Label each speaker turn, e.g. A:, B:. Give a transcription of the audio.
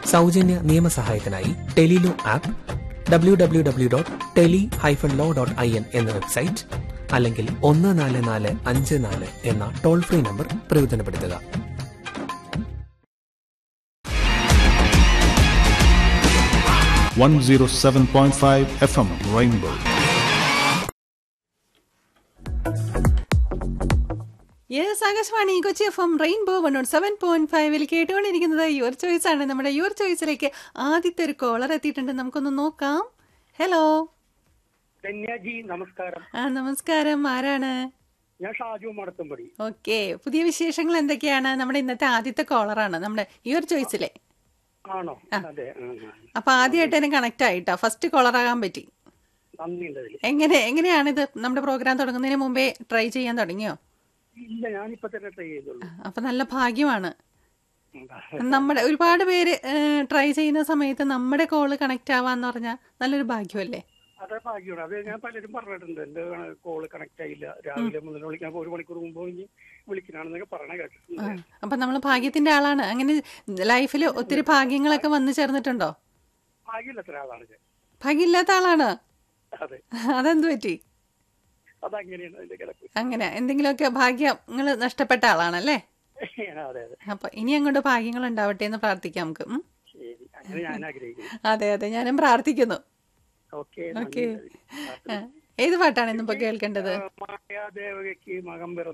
A: സൗജന്യ നിയമസഹായത്തിനായി tele law app W W W dot tele hyphen law dot I N എന്ന website അല്ലെങ്കിൽ ഒന്ന് നാല് നാല് അഞ്ച് നാല് എന്ന ടോൾ ഫ്രീ നമ്പർ പ്രയോജനപ്പെടുത്തുക
B: one zero seven point five FM Rainbow.
C: Yes Akashvani Kochi F M rainbow one naught seven point ഫൈവിൽ കേട്ടുകൊണ്ടിരിക്കുന്നത് യുവർ ചോയ്സ് ആണ് നമ്മുടെ യുവർ ചോയ്സിലേക്ക് ആദ്യത്തെ ഒരു കോളർ എത്തിയിട്ടുണ്ട് നമുക്കൊന്ന് നോക്കാം ഹലോ
D: ധന്യജി നമസ്കാരം
C: ആ നമസ്കാരം ആരാണ്
D: ഞാൻ ഷാജു മടത്തുംപടി
C: ഓക്കെ പുതിയ വിശേഷങ്ങൾ എന്തൊക്കെയാണ് നമ്മുടെ ഇന്നത്തെ ആദ്യത്തെ കോളറാണ് നമ്മുടെ യുവർ ചോയ്സിലെ
D: ആണോ അതെ ആ, ആ.
C: അപ്പൊ ആദ്യമായിട്ട് തന്നെ കണക്ട് ആയിട്ടാ ഫസ്റ്റ് കോളർ ആകാൻ പറ്റി
D: നന്ദിയുണ്ട് അതില്
C: എങ്ങനെ എങ്ങനെയാണിത് നമ്മുടെ പ്രോഗ്രാം തുടങ്ങുന്നതിന് മുമ്പേ ട്രൈ ചെയ്യാൻ തുടങ്ങിയോ
D: ഇല്ല ഞാനിപ്പോ തന്നെ ട്രൈ ചെയ്തുള്ളൂ
C: അപ്പൊ നല്ല ഭാഗ്യമാണ്
D: ഉം.
C: നമ്മുടെ ഒരുപാട് പേര് ട്രൈ ചെയ്യുന്ന സമയത്ത് നമ്മുടെ കോള് കണക്ട് ആവാന്ന് പറഞ്ഞാൽ നല്ലൊരു ഭാഗ്യമല്ലേ
D: അതെ ഭാഗ്യമാണ് അത് ഞാൻ പലരും പറഞ്ഞിട്ടുണ്ട് എന്റെ കോള് കണക്ട് ആയില്ല രാവിലെ മുതൽ വിളിക്കാൻ ഒരു മണിക്കൂർ മുമ്പ് ഇനി വിളിക്കണമെന്നൊക്കെ പറഞ്ഞ കേട്ടിട്ടുണ്ട്
C: ആ, അപ്പൊ നമ്മൾ ഭാഗ്യത്തിന്റെ ആളാണ് അങ്ങനെ ലൈഫിൽ ഒത്തിരി ഭാഗ്യങ്ങളൊക്കെ വന്നു ചേർന്നിട്ടുണ്ടോ
D: ഭാഗ്യമില്ലാത്ത ഒരാളാണ് ഞാൻ
C: ഭാഗ്യമില്ലാത്ത ആളാണ്
D: അതെ
C: അതെന്ത് പറ്റി
D: അതങ്ങനെയാണ് അതിന്റെ കിടപ്പ്
C: അങ്ങനെ എന്തെങ്കിലുമൊക്കെ ഭാഗ്യങ്ങൾ നഷ്ടപ്പെട്ട ആളാണല്ലേ
D: അതെ അതെ
C: അപ്പൊ ഇനി അങ്ങോട്ട് ഭാഗ്യങ്ങൾ ഉണ്ടാവട്ടെ എന്ന് പ്രാർത്ഥിക്കാം നമുക്ക് ഉം?
D: ശരി അങ്ങനെ ഞാൻ ആഗ്രഹിക്കുന്നു
C: അതെ അതെ ഞാനും പ്രാർത്ഥിക്കുന്നു
D: ഓക്കെ
C: ഓക്കെ ഏത് പാട്ടാണ് ഇന്നിപ്പോ കേൾക്കേണ്ടത്
D: മായാദേവകയ്ക്ക് മകം പിറന്നു